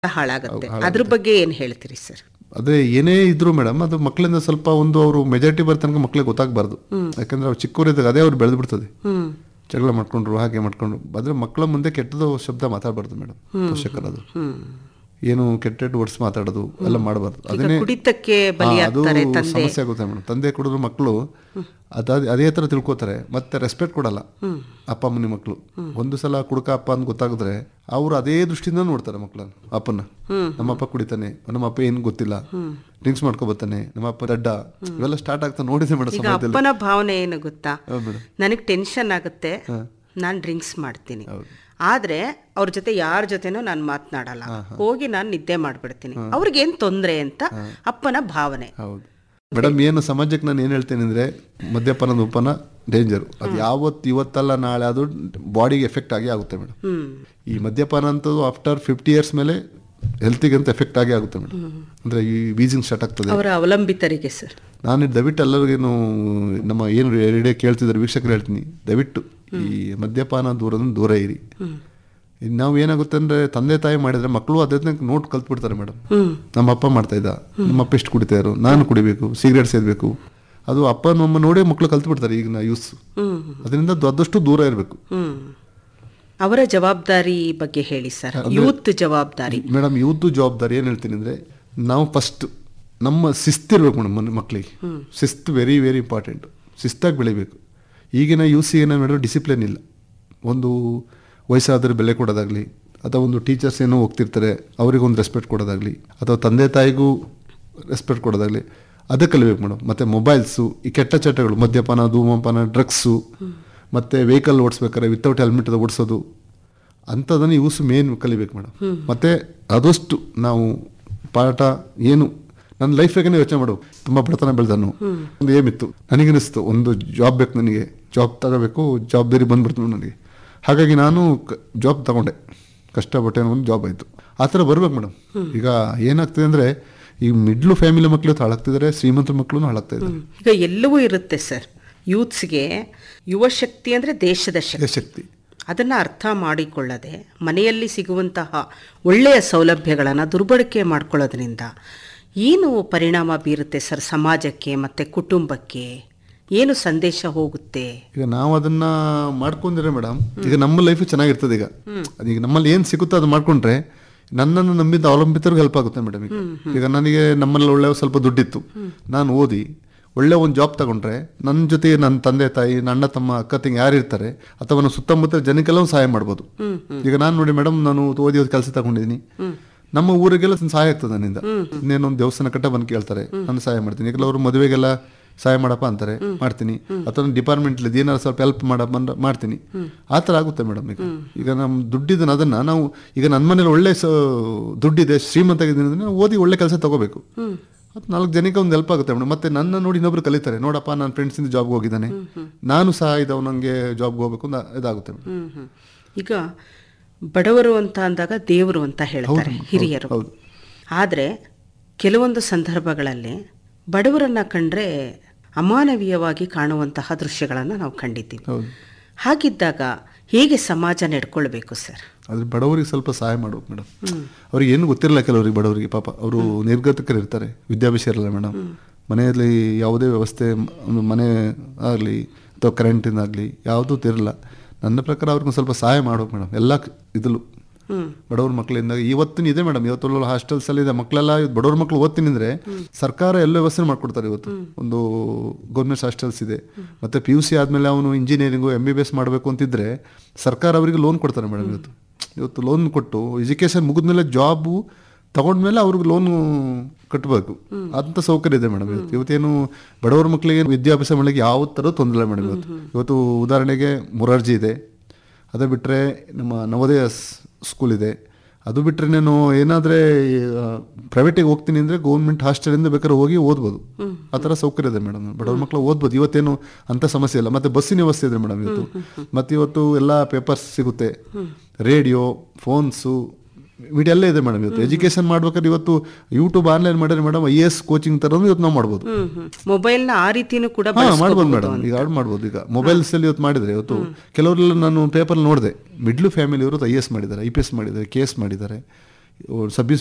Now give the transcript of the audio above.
ಹಾಳಾಗುತ್ತೆ ಅದ್ರ ಬಗ್ಗೆ ಏನ್ ಹೇಳ್ತೀರಿ ಸರ್ ಅದೇ ಏನೇ ಇದ್ರು ಮೇಡಮ್ ಅದು ಮಕ್ಕಳಿಂದ ಸ್ವಲ್ಪ ಒಂದು ಅವರು ಮೆಜಾರಿಟಿ ಬರೋ ತನಕ ಮಕ್ಳಿಗೆ ಗೊತ್ತಾಗಬಾರ್ದು ಯಾಕಂದ್ರೆ ಅವ್ರು ಚಿಕ್ಕವರಿದ್ದಾಗ ಅದೇ ಅವ್ರು ಬೆಳೆದು ಬಿಡ್ತದೆ ಹ್ಮ್ ಜಗಳ ಮಾಡ್ಕೊಂಡ್ರು ಹಾಗೆ ಮಾಡ್ಕೊಂಡ್ರು ಆದ್ರೆ ಮಕ್ಕಳ ಮುಂದೆ ಕೆಟ್ಟದು ಶಬ್ದ ಮಾತಾಡಬಾರ್ದು ಮೇಡಮ್ ಪೋಷಕರದು ಹ್ಮ್ ಏನು ಕೆಟ್ಟ ವರ್ಡ್ಸ್ ಮಾತಾಡೋದು ಎಲ್ಲ ಮಾಡಬಾರ್ದು ಈಗ ಅದನ್ನೇ ಕುಡಿತಕ್ಕೆ ಹಾ, ಅದು ಬಲಿಯಾಗ್ತಾರೆ ತಂದೆ ಸಮಸ್ಯೆ ಆಗುತ್ತೆ ಮೇಡಮ್ ತಂದೆ ಕುಡಿದ್ರು ಮಕ್ಕಳು ಅದ ಅದೇ ತರ ತಿಳ್ಕೊತಾರೆ ಮತ್ತೆ ರೆಸ್ಪೆಕ್ಟ್ ಕೊಡಲ್ಲ ಅಪ್ಪ ಅಮ್ಮನ ಮಕ್ಕಳು ಒಂದು ಸಲ ಕುಡುಕ ಅಪ್ಪ ಅಂತ ಗೊತ್ತಾಗಿದ್ರೆ ಅವ್ರು ಅದೇ ದೃಷ್ಟಿಯಿಂದ ನೋಡ್ತಾರೆ ಮಕ್ಕಳನ್ನ ಅಪ್ಪನ ನಮ್ಮಪ್ಪ ಕುಡಿತಾನೆ ನಮ್ಮಪ್ಪ ಏನು ಗೊತ್ತಿಲ್ಲ ಡ್ರಿಂಕ್ಸ್ ಮಾಡ್ಕೊ ಬರ್ತಾನೆ ನಮ್ಮಪ್ಪ ದಡ್ಡ ಇವೆಲ್ಲ ಸ್ಟಾರ್ಟ್ ಆಗ್ತಾ ನೋಡಿದೆ ಮೇಡಮ್ ಈಗ ಅಪ್ಪನ ಭಾವನೆ ಏನು ಗೊತ್ತಾ ಹೌದು ಮೇಡಮ್ ನನಗೆ ಟೆನ್ಷನ್ ಆಗುತ್ತೆ ನಾನು ಡ್ರಿಂಕ್ಸ್ ಮಾಡ್ತೀನಿ ಆದ್ರೆ ಅವ್ರ ಜೊತೆ ಯಾರ ಜೊತೆನೂ ನಾನು ಮಾತನಾಡಲ್ಲ ಹೋಗಿ ನಾನು ನಿದ್ದೆ ಮಾಡ್ಬಿಡ್ತೀನಿ ಅವ್ರಿಗೇನ್ ತೊಂದ್ರೆ ಅಂತ ಅಪ್ಪನ ಭಾವನೆ ಹೌದು ಮೇಡಮ್ ಏನು ಸಮಾಜಕ್ಕೆ ನಾನು ಏನು ಹೇಳ್ತೇನೆ ಅಂದ್ರೆ ಮದ್ಯಪಾನ ಧೂಪನ ಡೇಂಜರ್ ಅದು ಯಾವತ್ತು ಇವತ್ತಲ್ಲ ನಾಳೆ ಅದು ಬಾಡಿಗೆ ಎಫೆಕ್ಟ್ ಆಗಿ ಆಗುತ್ತೆ ಮೇಡಮ್ ಹ್ಮ್ ಈ ಮದ್ಯಪಾನ ಅಂತದ್ದು ಆಫ್ಟರ್ ಫಿಫ್ಟಿ ಇಯರ್ಸ್ ಮೇಲೆ ಹೆಲ್ತಿಗೆ ಅಂತ ಎಫೆಕ್ಟ್ ಆಗೇ ಆಗುತ್ತೆ ಮೇಡಮ್ ಅಂದ್ರೆ ಈ ವೀಸಿಂಗ್ ಸ್ಟಾರ್ಟ್ ಆಗ್ತದೆ ಅವರ ಅವಲಂಬಿತರಿಗೆ ಸರ್ ನಾನು ದಯವಿಟ್ಟು ಎಲ್ಲರಿಗೇನು ನಮ್ಮ ಏನು ರೇಡಿಯೋ ಕೇಳ್ತಿದ್ದಾರೆ ವೀಕ್ಷಕರು ಹೇಳ್ತೀನಿ ದಯವಿಟ್ಟು ಈ ಮದ್ಯಪಾನ ದೂರದಿಂದ ದೂರ ಇರಿ ಇನ್ನು ನಾವು ಏನಾಗುತ್ತೆ ಅಂದ್ರೆ ತಂದೆ ತಾಯಿ ಮಾಡಿದ್ರೆ ಮಕ್ಕಳು ಅದೇ ನೋಟ್ ಕಲ್ತ್ಬಿಡ್ತಾರೆ ಮೇಡಮ್ ಹ್ಮ್ ನಮ್ಮ ಅಪ್ಪ ಮಾಡ್ತಾ ಇದ್ದ ನಮ್ಮ ಅಪ್ಪ ಎಷ್ಟು ಕುಡಿತಾ ಇರೋ ನಾನು ಕುಡಿಬೇಕು ಸಿಗರೇಟ್ ಸೇದಬೇಕು ಅದು ಅಪ್ಪ ನಮ್ಮ ನೋಡಿ ಮಕ್ಕಳು ಕಲ್ತು ಬಿಡ್ತಾರೆ ಈಗಿನ ಯೂಸ್ ಹ್ಮ್ ಅದರಿಂದ ಆದಷ್ಟು ದೂರ ಇರಬೇಕು ಹ್ಮ್ ಅವರ ಜವಾಬ್ದಾರಿ ಬಗ್ಗೆ ಹೇಳಿ ಸರ್ ಯೂತ್ ಜವಾಬ್ದಾರಿ ಮೇಡಮ್ ಯೂತ್ ಜವಾಬ್ದಾರಿ ಏನು ಹೇಳ್ತೀನಿ ಅಂದರೆ ನಾವು ಫಸ್ಟ್ ನಮ್ಮ ಶಿಸ್ತಿರ್ಬೇಕು ಮೇಡಮ್ ಮನ್- ಮಕ್ಕಳಿಗೆ ಶಿಸ್ತು ವೆರಿ ವೆರಿ ಇಂಪಾರ್ಟೆಂಟ್ ಶಿಸ್ತಾಗಿ ಬೆಳಿಬೇಕು ಈಗಿನ ಯೂಸಿಗೆ ಏನು ಮೇಡಮ್ ಡಿಸಿಪ್ಲಿನ್ ಇಲ್ಲ ಒಂದು ವಯಸ್ಸಾದ್ರೆ ಬೆಲೆ ಕೊಡೋದಾಗಲಿ ಅಥವಾ ಒಂದು ಟೀಚರ್ಸ್ ಏನೋ ಹೋಗ್ತಿರ್ತಾರೆ ಅವರಿಗೆ ಒಂದು ರೆಸ್ಪೆಕ್ಟ್ ಕೊಡೋದಾಗಲಿ ಅಥವಾ ತಂದೆ ತಾಯಿಗೂ ರೆಸ್ಪೆಕ್ಟ್ ಕೊಡೋದಾಗಲಿ ಅದಕ್ಕೆ ಕಲಿಬೇಕು ಮೇಡಮ್ ಮತ್ತು ಮೊಬೈಲ್ಸು ಈ ಕೆಟ್ಟ ಚಟಗಳು ಮದ್ಯಪಾನ ಧೂಮಪಾನ ಡ್ರಗ್ಸು ಮತ್ತು ವೆಹಿಕಲ್ ಓಡಿಸ್ಬೇಕಾದ್ರೆ ವಿತೌಟ್ ಹೆಲ್ಮೆಟ್ ಓಡಿಸೋದು ಅಂಥದನ್ನು ಯೂಸ್ ಮೇನ್ ಕಲಿಬೇಕು ಮೇಡಮ್ ಮತ್ತೆ ಆದಷ್ಟು ನಾವು ಪಾಠ ಏನು ನನ್ನ ಲೈಫಾಗೆ ಯೋಚನೆ ಮಾಡು ತುಂಬ ಬಡತನ ಬೆಳೆದನು ಒಂದು ಏಮಿತ್ತು ನನಗನಿಸ್ತು ಒಂದು ಜಾಬ್ ಬೇಕು ನನಗೆ ಜಾಬ್ ತಗೋಬೇಕು ಜವಾಬ್ದಾರಿ ಬಂದ್ಬಿಡ್ತು ನನಗೆ ಹಾಗಾಗಿ ನಾನು ಜಾಬ್ ತಗೊಂಡೆ ಕಷ್ಟಪಟ್ಟೆ ಅನ್ನೋ ಒಂದು ಜಾಬ್ ಆಯಿತು ಆ ಥರ ಬರ್ಬೇಕು ಮೇಡಮ್ ಈಗ ಏನಾಗ್ತದೆ ಅಂದರೆ ಈ ಮಿಡ್ಲು ಫ್ಯಾಮಿಲಿ ಮಕ್ಕಳು ಹಾಳಾಗ್ತಿದ್ದಾರೆ ಶ್ರೀಮಂತರ ಮಕ್ಕಳು ಹಾಳಾಗ್ತಾ ಇದ್ದಾರೆ ಈಗ ಎಲ್ಲವೂ ಇರುತ್ತೆ ಸರ್ ಯೂತ್ಸ್ಗೆ ಯುವ ಶಕ್ತಿ ಅಂದ್ರೆ ದೇಶದ ಶಕ್ತಿ ಶಕ್ತಿ ಅದನ್ನು ಅರ್ಥ ಮಾಡಿಕೊಳ್ಳದೆ ಮನೆಯಲ್ಲಿ ಸಿಗುವಂತಹ ಒಳ್ಳೆಯ ಸೌಲಭ್ಯಗಳನ್ನು ದುರ್ಬಳಕೆ ಮಾಡ್ಕೊಳ್ಳೋದ್ರಿಂದ ಏನು ಪರಿಣಾಮ ಬೀರುತ್ತೆ ಸರ್ ಸಮಾಜಕ್ಕೆ ಮತ್ತು ಕುಟುಂಬಕ್ಕೆ ಏನು ಸಂದೇಶ ಹೋಗುತ್ತೆ ಈಗ ನಾವು ಅದನ್ನ ಮಾಡ್ಕೊಂಡ್ರೆ ಮೇಡಮ್ ಈಗ ನಮ್ಮ ಲೈಫ್ ಚೆನ್ನಾಗಿರ್ತದೆ ಈಗ ಈಗ ನಮ್ಮಲ್ಲಿ ಏನ್ ಸಿಗುತ್ತೋ ಅದು ಮಾಡ್ಕೊಂಡ್ರೆ ನನ್ನನ್ನು ನಂಬಿದ ಅವಲಂಬಿತರಿಗೆ ಹೆಲ್ಪ್ ಆಗುತ್ತೆ ಮೇಡಮ್ ಈಗ ಈಗ ನನಗೆ ನಮ್ಮಲ್ಲಿ ಒಳ್ಳೆ ಸ್ವಲ್ಪ ದುಡ್ಡಿತ್ತು ನಾನು ಓದಿ ಒಳ್ಳೆ ಒಂದು ಜಾಬ್ ತಗೊಂಡ್ರೆ ನನ್ನ ಜೊತೆ ನನ್ನ ತಂದೆ ತಾಯಿ ನನ್ನ ಅಣ್ಣ ತಮ್ಮ ಅಕ್ಕ ತಂಗಿ ಯಾರು ಇರ್ತಾರೆ ಅಥವಾ ನನ್ನ ಸುತ್ತಮುತ್ತ ಜನಕ್ಕೆಲ್ಲ ಒಂದು ಸಹಾಯ ಮಾಡ್ಬೋದು ಈಗ ನಾನು ನೋಡಿ ಮೇಡಮ್ ನಾನು ಓದಿ ಒಂದು ಕೆಲಸ ತಗೊಂಡಿದ್ದೀನಿ ನಮ್ಮ ಊರಿಗೆಲ್ಲ ಸಹಾಯ ಆಗ್ತದೆ ನನ್ನಿಂದ ಇನ್ನೇನೊಂದು ದೇವಸ್ಥಾನ ಕಟ್ಟ ಬಂದು ಕೇಳ್ತಾರೆ ನಾನು ಸಹಾಯ ಮಾಡ್ತೀನಿ ಈಗ ಅವ್ರ ಮದುವೆಗೆಲ್ಲ ಸಹಾಯ ಮಾಡಪ್ಪ ಅಂತಾರೆ ಮಾಡ್ತೀನಿ ಅಥವಾ ಡಿಪಾರ್ಟ್ಮೆಂಟ್ ಏನಾದ್ರು ಸ್ವಲ್ಪ ಹೆಲ್ಪ್ ಮಾಡಪ್ಪ ಅಂದ್ರೆ ಮಾಡ್ತೀನಿ ಆ ಥರ ಆಗುತ್ತೆ ಮೇಡಮ್ ಈಗ ಈಗ ನಮ್ಮ ದುಡ್ಡಿದ್ದನ್ನ ಅದನ್ನ ನಾವು ಈಗ ನನ್ನ ಮನೇಲಿ ಒಳ್ಳೆ ಸ ದುಡ್ಡಿದೆ ಶ್ರೀಮಂತ ಆಗಿದ್ದೀನಿ ಅಂದ್ರೆ ನಾವು ಓದಿ ಒಳ್ಳೆ ಕೆಲಸ ತಗೋಬೇಕು ಅದು ನಾಲ್ಕು ಜನಕ್ಕೆ ಒಂದು ಹೆಲ್ಪ್ ಆಗುತ್ತೆ ಮೇಡಮ್ ಮತ್ತೆ ನನ್ನ ನೋಡಿ ಇನ್ನೊಬ್ರು ಕಲಿತಾರೆ ನೋಡಪ್ಪ ನನ್ನ ಫ್ರೆಂಡ್ಸಿಂದ ಜಾಬ್ಗೆ ಹೋಗಿದ್ದಾನೆ ನಾನು ಸಹ ಇದಾವ್ ನನಗೆ ಜಾಬ್ಗೆ ಹೋಗ್ಬೇಕು ಅಂತ ಇದಾಗುತ್ತೆ ಮೇಡಮ್ ಹ್ಮ್ ಹ್ಮ್. ಈಗ ಬಡವರು ಅಂತ ಅಂದಾಗ ದೇವರು ಅಂತ ಹೇಳ್ತಾರೆ ಹಿರಿಯರು ಹೌದು. ಆದರೆ ಕೆಲವೊಂದು ಸಂದರ್ಭಗಳಲ್ಲಿ ಬಡವರನ್ನ ಕಂಡ್ರೆ ಅಮಾನವೀಯವಾಗಿ ಕಾಣುವಂತಹ ದೃಶ್ಯಗಳನ್ನು ನಾವು ಕಂಡಿದ್ದೀವಿ ಹೌದು ಹಾಗಿದ್ದಾಗ ಹೇಗೆ ಸಮಾಜ ನಡ್ಕೊಳ್ಬೇಕು ಸರ್ ಅದ್ರ ಬಡವರಿಗೆ ಸ್ವಲ್ಪ ಸಹಾಯ ಮಾಡ್ಬೇಕು ಮೇಡಮ್ ಅವ್ರಿಗೆ ಏನು ಗೊತ್ತಿರಲ್ಲ ಕೆಲವರಿಗೆ ಬಡವರಿಗೆ ಪಾಪ ಅವರು ನಿರ್ಗತಿಕರು ಇರ್ತಾರೆ ವಿದ್ಯಾಭ್ಯಾಸ ಇರಲ್ಲ ಮೇಡಮ್ ಮನೆಯಲ್ಲಿ ಯಾವುದೇ ವ್ಯವಸ್ಥೆ ಮ- ಒಂದು ಮನೆ ಆಗಲಿ ಅಥವಾ ಕರೆಂಟಿಂದಾಗಲಿ ಯಾವುದೂ ಇರಲ್ಲ ನನ್ನ ಪ್ರಕಾರ ಅವ್ರಿಗೆ ಸ್ವಲ್ಪ ಸಹಾಯ ಮಾಡ್ಬೇಕು ಮೇಡಮ್ ಎಲ್ಲ ಕ- ಇದ್ರಲ್ಲೂ ಬಡವ್ರ ಮಕ್ಕಳಿಂದ ಇವತ್ತಿನ ಇದೆ ಮೇಡಮ್ ಇವತ್ತು ಹಾಸ್ಟೆಲ್ಸ್ ಅಲ್ಲಿ ಇದೆ ಮಕ್ಕಳೆಲ್ಲ ಇವತ್ತು ಬಡವ್ರ ಮಕ್ಕಳು ಓದ್ತೀನಿ ಅಂದ್ರೆ ಸರ್ಕಾರ ಎಲ್ಲ ವ್ಯವಸ್ಥೆ ಮಾಡ್ಕೊಡ್ತಾರೆ ಇವತ್ತು ಒಂದು ಗೌರ್ಮೆಂಟ್ ಹಾಸ್ಟೆಲ್ಸ್ ಇದೆ ಮತ್ತೆ ಪಿ ಯು ಸಿ ಆದ್ಮೇಲೆ ಅವನು engineering M B B S ಮಾಡಬೇಕು ಅಂತಿದ್ರೆ ಸರ್ಕಾರ ಅವರಿಗೆ ಲೋನ್ ಕೊಡ್ತಾರೆ ಮೇಡಮ್ ಇವತ್ತು ಇವತ್ತು ಲೋನ್ ಕೊಟ್ಟು ಎಜುಕೇಶನ್ ಮುಗಿದ್ಮೇಲೆ ಜಾಬು ತಗೊಂಡ್ಮೇಲೆ ಅವ್ರಿಗೆ ಲೋನ್ ಕಟ್ಟಬೇಕು ಅಂತ ಸೌಕರ್ಯ ಇದೆ ಮೇಡಮ್ ಇವತ್ತು ಇವತ್ತೇನು ಬಡವರ ಮಕ್ಕಳಿಗೆ ವಿದ್ಯಾಭ್ಯಾಸ ಮಾಡಲಿಕ್ಕೆ ಯಾವ ಥರ ತೊಂದರೆ ಮೇಡಮ್ ಇವತ್ತು ಇವತ್ತು ಉದಾಹರಣೆಗೆ ಮೊರಾರ್ಜಿ ಇದೆ ಅದೇ ಬಿಟ್ಟರೆ ನಮ್ಮ ನವೋದಯ ಸ್ಕೂಲ್ ಇದೆ ಅದು ಬಿಟ್ಟರೆ ನಾನು ಏನಾದರೆ ಪ್ರೈವೇಟಿಗೆ ಹೋಗ್ತೀನಿ ಅಂದರೆ ಗೌರ್ಮೆಂಟ್ ಹಾಸ್ಟೆಲಿಂದ ಬೇಕಾದ್ರೆ ಹೋಗಿ ಓದ್ಬೋದು ಆ ಥರ ಸೌಕರ್ಯ ಇದೆ ಮೇಡಮ್ ಬಡವ್ರ ಮಕ್ಕಳು ಓದ್ಬೋದು ಇವತ್ತೇನು ಅಂಥ ಸಮಸ್ಯೆ ಇಲ್ಲ ಮತ್ತು ಬಸ್ಸಿನ ವ್ಯವಸ್ಥೆ ಇದೆ ಮೇಡಮ್ ಇವತ್ತು ಮತ್ತು ಇವತ್ತು ಎಲ್ಲ ಪೇಪರ್ಸ್ ಸಿಗುತ್ತೆ ರೇಡಿಯೋ ಫೋನ್ಸು ಇದೆಲ್ಲ ಇದೆ ಮೇಡಮ್ ಇವತ್ತು ಎಜುಕೇಶನ್ ಮಾಡ್ಬೇಕಾದ್ರೆ ಇವತ್ತು ಯೂಟ್ಯೂಬ್ ಆನ್ಲೈನ್ ಮಾಡಿದ್ರೆ ಮೇಡಮ್ ಐ ಎಸ್ ಕೋಚಿಂಗ್ ಥರನೂ ಇವತ್ತು ನಾವು ಮಾಡ್ಬೋದು ಹ್ಮ್ ಹ್ಮ್ ಮೊಬೈಲ್ನ ಆ ರೀತಿನೂ ಕೂಡ ಹಾ ಮಾಡ್ಬೋದು ಬಳಸ್ಕೋಬಹುದು ಮೇಡಮ್ ಈಗ ಆಡ್ ಮಾಡ್ಬೋದು ಈಗ ಮೊಬೈಲ್ಸ್ ಅಲ್ಲಿ ಇವತ್ತು ಮಾಡಿದ್ರೆ ಇವತ್ತು ಕೆಲವರೆಲ್ಲ ನಾನು ಪೇಪರ್ ನೋಡಿದೆ ಮಿಡ್ಲ್ ಫ್ಯಾಮಿಲಿ ಇವರು ಐ ಎಸ್ ಮಾಡಿದ್ದಾರೆ ಐ ಪಿ ಎಸ್ ಮಾಡಿದ್ದಾರೆ ಕೆ ಎಸ್ ಮಾಡಿದ್ದಾರೆ ಸಬ್